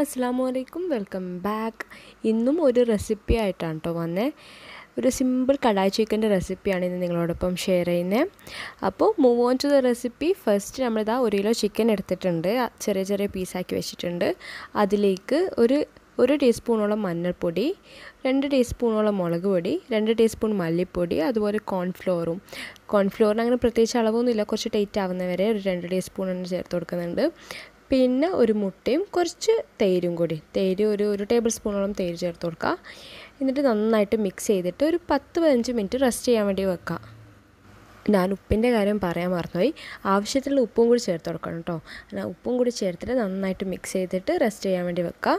അസ്സാം വലൈക്കും welcome back ഇന്നും ഒരു റെസിപ്പി ആയിട്ടാണ് കേട്ടോ വന്നേ ഒരു സിമ്പിൾ കടായി ചിക്കൻ്റെ റെസിപ്പിയാണ് ഇന്ന് നിങ്ങളോടൊപ്പം ഷെയർ ചെയ്യുന്നത് അപ്പോൾ move on to the recipe first നമ്മളിതാ ഒരു കിലോ ചിക്കൻ എടുത്തിട്ടുണ്ട് ചെറിയ ചെറിയ പീസാക്കി വെച്ചിട്ടുണ്ട് അതിലേക്ക് ഒരു ഒരു ടീസ്പൂണോളം മഞ്ഞൾപ്പൊടി രണ്ട് ടീസ്പൂണോളം മുളക് പൊടി രണ്ട് ടീസ്പൂൺ മല്ലിപ്പൊടി അതുപോലെ കോൺഫ്ലോറും കോൺഫ്ലോറിന് അങ്ങനെ പ്രത്യേകിച്ച് അളവൊന്നുമില്ല കുറച്ച് ടൈറ്റ് ആവുന്നവരെ ഒരു രണ്ട് ടീസ്പൂൺ ചേർത്ത് കൊടുക്കുന്നുണ്ട് പിന്നെ ഒരു മുട്ടയും കുറച്ച് തേരും കൂടി തേര് ഒരു ഒരു ടേബിൾ സ്പൂണോളം തേര് ചേർത്ത് കൊടുക്കുക എന്നിട്ട് നന്നായിട്ട് മിക്സ് ചെയ്തിട്ട് ഒരു പത്ത് പതിനഞ്ച് മിനിറ്റ് റെസ്റ്റ് ചെയ്യാൻ വേണ്ടി വെക്കാം ഞാൻ ഉപ്പിൻ്റെ കാര്യം പറയാൻ മറന്നുപോയി ആവശ്യത്തിലുള്ള ഉപ്പും കൂടി ചേർത്ത് കൊടുക്കണം കേട്ടോ എന്നാൽ ഉപ്പും കൂടി ചേർത്തിട്ട് നന്നായിട്ട് മിക്സ് ചെയ്തിട്ട് റെസ്റ്റ് ചെയ്യാൻ വേണ്ടി വെക്കുക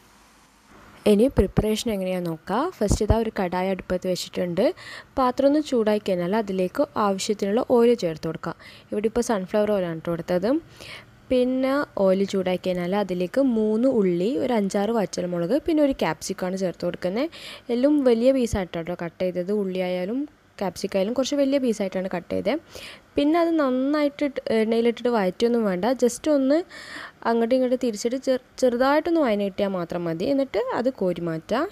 ഇനി പ്രിപ്പറേഷൻ എങ്ങനെയാണെന്ന് നോക്കാം ഫസ്റ്റ് ഇതാ ഒരു കടായി അടുപ്പത്ത് വെച്ചിട്ടുണ്ട് പാത്രം ഒന്ന് ചൂടായി കഴിഞ്ഞാൽ അതിലേക്ക് ആവശ്യത്തിനുള്ള ഓയിൽ ചേർത്ത് കൊടുക്കുക ഇവിടെ ഇപ്പോൾ സൺഫ്ലവർ ഓയിലാണ് കേട്ടോ കൊടുത്തത് പിന്നെ ഓയിൽ ചൂടാക്കി കഴിഞ്ഞാൽ അതിലേക്ക് മൂന്ന് ഉള്ളി ഒരു അഞ്ചാറ് വച്ചൽമുളക് പിന്നെ ഒരു ക്യാപ്സിക്കാണ് ചേർത്ത് കൊടുക്കുന്നത് എല്ലാം വലിയ പീസായിട്ടാണ് കേട്ടോ കട്ട് ചെയ്തത് ഉള്ളി ആയാലും ക്യാപ്സിക്കായാലും കുറച്ച് വലിയ പീസായിട്ടാണ് കട്ട് ചെയ്തത് പിന്നെ അത് നന്നായിട്ട് എണ്ണയിലിട്ടിട്ട് വഴറ്റൊന്നും വേണ്ട ജസ്റ്റ് ഒന്ന് അങ്ങോട്ടും ഇങ്ങോട്ടും തിരിച്ചിട്ട് ചെറുതായിട്ടൊന്ന് വയന കിട്ടിയാൽ മാത്രം മതി എന്നിട്ട് അത് കോരി മാറ്റാം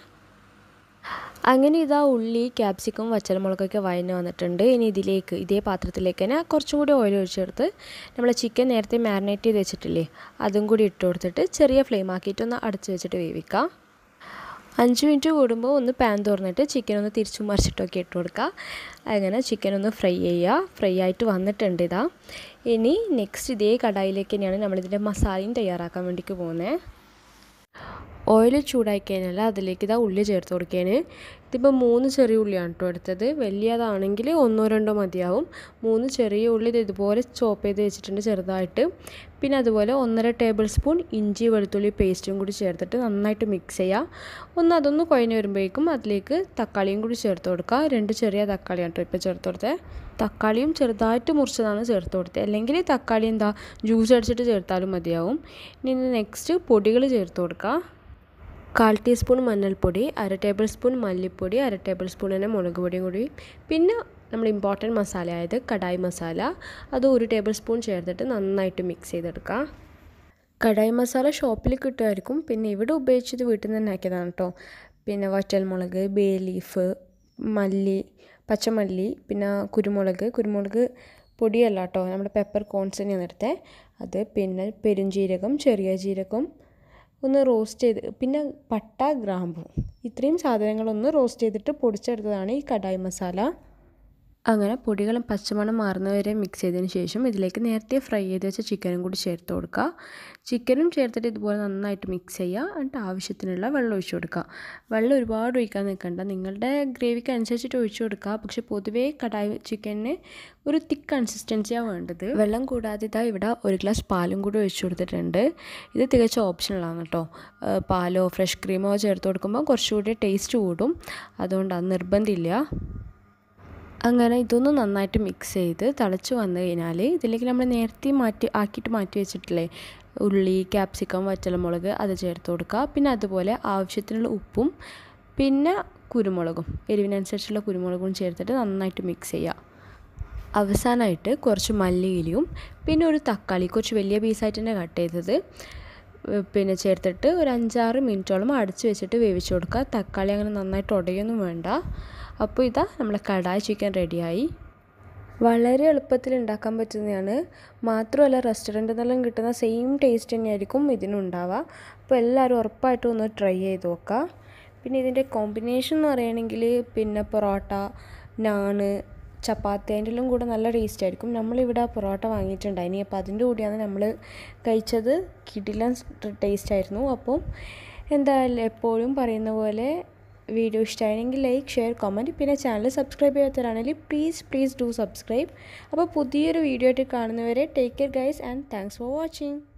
അങ്ങനെ ഇതാ ഉള്ളി ക്യാപ്സിക്കം വച്ചലമുളകൊക്കെ വയന്ന് വന്നിട്ടുണ്ട് ഇനി ഇതിലേക്ക് ഇതേ പാത്രത്തിലേക്ക് തന്നെ കുറച്ചും കൂടി ഓയിൽ ഒഴിച്ചെടുത്ത് നമ്മൾ ചിക്കൻ നേരത്തെ മാരിനേറ്റ് ചെയ്ത് വെച്ചിട്ടില്ലേ അതും കൂടി ഇട്ട് കൊടുത്തിട്ട് ചെറിയ ഫ്ലെയിം ആക്കിയിട്ട് ഒന്ന് അടച്ച് വെച്ചിട്ട് വേവിക്കാം അഞ്ച് മിനിറ്റ് കൂടുമ്പോൾ ഒന്ന് പാൻ തുറന്നിട്ട് ചിക്കൻ ഒന്ന് തിരിച്ചു മറിച്ചിട്ടൊക്കെ ഇട്ട് കൊടുക്കുക അങ്ങനെ ചിക്കൻ ഒന്ന് ഫ്രൈ ചെയ്യുക ഫ്രൈ ആയിട്ട് വന്നിട്ടുണ്ട് ഇതാ ഇനി നെക്സ്റ്റ് ഇതേ കടായിലേക്ക് തന്നെയാണ് നമ്മളിതിൻ്റെ മസാലയും തയ്യാറാക്കാൻ വേണ്ടിക്ക് പോകുന്നത് ഓയിൽ ചൂടായി കഴിഞ്ഞാൽ അതിലേക്ക് ഇതാ ഉള്ളി ചേർത്ത് കൊടുക്കുകയാണ് ഇതിപ്പോൾ മൂന്ന് ചെറിയ ഉള്ളിയാണ് കേട്ടോ എടുത്തത് വലിയതാണെങ്കിൽ ഒന്നോ രണ്ടോ മതിയാവും മൂന്ന് ചെറിയ ഉള്ളി ഇതുപോലെ ചോപ്പ് ചെയ്ത് വെച്ചിട്ടുണ്ട് ചെറുതായിട്ട് പിന്നെ അതുപോലെ ഒന്നര ടേബിൾ സ്പൂൺ ഇഞ്ചി വെളുത്തുള്ളി പേസ്റ്റും കൂടി ചേർത്തിട്ട് നന്നായിട്ട് മിക്സ് ചെയ്യുക ഒന്ന് അതൊന്ന് കുഴഞ്ഞ് വരുമ്പോഴേക്കും അതിലേക്ക് തക്കാളിയും കൂടി ചേർത്ത് കൊടുക്കുക രണ്ട് ചെറിയ തക്കാളിയാണ് കേട്ടോ ഇപ്പോൾ ചേർത്ത് കൊടുത്തത് തക്കാളിയും ചെറുതായിട്ട് മുറിച്ചതാണ് ചേർത്ത് കൊടുത്തത് അല്ലെങ്കിൽ തക്കാളി എന്താ ജ്യൂസ് അടിച്ചിട്ട് ചേർത്താലും മതിയാവും ഇനി നെക്സ്റ്റ് പൊടികൾ ചേർത്ത് കൊടുക്കുക കാൽ ടീസ്പൂൺ മഞ്ഞൾപ്പൊടി അര ടേബിൾ സ്പൂൺ മല്ലിപ്പൊടി അര ടേബിൾ സ്പൂൺ തന്നെ മുളക് പൊടിയും കൂടി പിന്നെ നമ്മൾ ഇമ്പോർട്ടൻറ്റ് മസാല ആയത് കടായി മസാല അത് ഒരു ടേബിൾ സ്പൂൺ ചേർത്തിട്ട് നന്നായിട്ട് മിക്സ് ചെയ്തെടുക്കുക കടായി മസാല ഷോപ്പിൽ കിട്ടുമായിരിക്കും പിന്നെ ഇവിടെ ഉപയോഗിച്ചത് വീട്ടിൽ നിന്ന് തന്നെ ആക്കിയതാണ് കേട്ടോ പിന്നെ വറ്റൽമുളക് ബേ ലീഫ് മല്ലി പച്ചമല്ലി പിന്നെ കുരുമുളക് കുരുമുളക് പൊടിയല്ല കേട്ടോ നമ്മുടെ പെപ്പർ കോൺസ് തന്നെയാണ് എടുത്തത് അത് പിന്നെ പെരുംജീരകം ചെറിയ ജീരകം ഒന്ന് റോസ്റ്റ് ചെയ്ത് പിന്നെ പട്ട ഗ്രാമ്പു ഇത്രയും സാധനങ്ങളൊന്ന് റോസ്റ്റ് ചെയ്തിട്ട് പൊടിച്ചെടുത്തതാണ് ഈ കടായി മസാല അങ്ങനെ പൊടികളും പച്ചമണം മാറുന്നവരെ മിക്സ് ചെയ്തതിന് ശേഷം ഇതിലേക്ക് നേരത്തെ ഫ്രൈ ചെയ്ത് വെച്ച ചിക്കനും കൂടി ചേർത്ത് കൊടുക്കുക ചിക്കനും ചേർത്തിട്ട് ഇതുപോലെ നന്നായിട്ട് മിക്സ് ചെയ്യുക എന്നിട്ട് ആവശ്യത്തിനുള്ള വെള്ളം ഒഴിച്ചു കൊടുക്കുക വെള്ളം ഒരുപാട് ഒഴിക്കാൻ നിൽക്കണ്ട നിങ്ങളുടെ ഗ്രേവിക്ക് അനുസരിച്ചിട്ട് ഒഴിച്ചു കൊടുക്കുക പക്ഷേ പൊതുവേ കടായി ചിക്കന് ഒരു തിക്ക് കൺസിസ്റ്റൻസിയാണ് വേണ്ടത് വെള്ളം കൂടാതെ ഇതാ ഇവിടെ ഒരു ഗ്ലാസ് പാലും കൂടി ഒഴിച്ചു കൊടുത്തിട്ടുണ്ട് ഇത് തികച്ച ഓപ്ഷണലാണ് കേട്ടോ പാലോ ഫ്രഷ് ക്രീമോ ചേർത്ത് കൊടുക്കുമ്പോൾ കുറച്ചുകൂടി ടേസ്റ്റ് കൂടും അതുകൊണ്ട് അത് നിർബന്ധമില്ല അങ്ങനെ ഇതൊന്ന് നന്നായിട്ട് മിക്സ് ചെയ്ത് തിളച്ച് വന്നു കഴിഞ്ഞാൽ ഇതിലേക്ക് നമ്മൾ നേരത്തെ മാറ്റി ആക്കിയിട്ട് മാറ്റി വെച്ചിട്ടില്ലേ ഉള്ളി ക്യാപ്സിക്കം വറ്റലമുളക് അത് ചേർത്ത് കൊടുക്കുക പിന്നെ അതുപോലെ ആവശ്യത്തിനുള്ള ഉപ്പും പിന്നെ കുരുമുളകും എരിവിനനുസരിച്ചുള്ള കുരുമുളകും ചേർത്തിട്ട് നന്നായിട്ട് മിക്സ് ചെയ്യുക അവസാനമായിട്ട് കുറച്ച് മല്ലിയിലയും പിന്നെ ഒരു തക്കാളി കുറച്ച് വലിയ പീസായിട്ട് തന്നെ കട്ട് ചെയ്തത് പിന്നെ ചേർത്തിട്ട് ഒരു അഞ്ചാറ് മിനിറ്റോളം അടച്ച് വെച്ചിട്ട് വേവിച്ച് കൊടുക്കുക തക്കാളി അങ്ങനെ നന്നായിട്ട് ഉടയൊന്നും വേണ്ട അപ്പോൾ ഇതാ നമ്മുടെ കടായി ചിക്കൻ റെഡിയായി വളരെ എളുപ്പത്തിൽ ഉണ്ടാക്കാൻ പറ്റുന്നതാണ് മാത്രമല്ല റെസ്റ്റോറൻറ്റിൽ നിന്നെല്ലാം കിട്ടുന്ന സെയിം ടേസ്റ്റ് തന്നെയായിരിക്കും ഇതിനുണ്ടാവുക അപ്പോൾ എല്ലാവരും ഉറപ്പായിട്ടും ഒന്ന് ട്രൈ ചെയ്ത് നോക്കുക പിന്നെ ഇതിൻ്റെ കോമ്പിനേഷൻ എന്ന് പറയുകയാണെങ്കിൽ പിന്നെ പൊറോട്ട നാണ് ചപ്പാത്തി അതിൻ്റെ എല്ലാം കൂടെ നല്ല ടേസ്റ്റ് ആയിരിക്കും നമ്മളിവിടെ പൊറോട്ട വാങ്ങിയിട്ടുണ്ടായിനി അപ്പോൾ അതിൻ്റെ കൂടെയാണ് നമ്മൾ കഴിച്ചത് കിടിലൻ ടേസ്റ്റ് ആയിരുന്നു അപ്പം എന്തായാലും എപ്പോഴും പറയുന്ന പോലെ വീഡിയോ ഇഷ്ടമായെങ്കിൽ ലൈക്ക് ഷെയർ കമൻറ്റ് പിന്നെ ചാനൽ സബ്സ്ക്രൈബ് ചെയ്യാത്തവരാണെങ്കിൽ പ്ലീസ് പ്ലീസ് ഡു സബ്സ്ക്രൈബ് അപ്പോൾ പുതിയൊരു വീഡിയോ ആയിട്ട് കാണുന്നവരെ take care guys and thanks for watching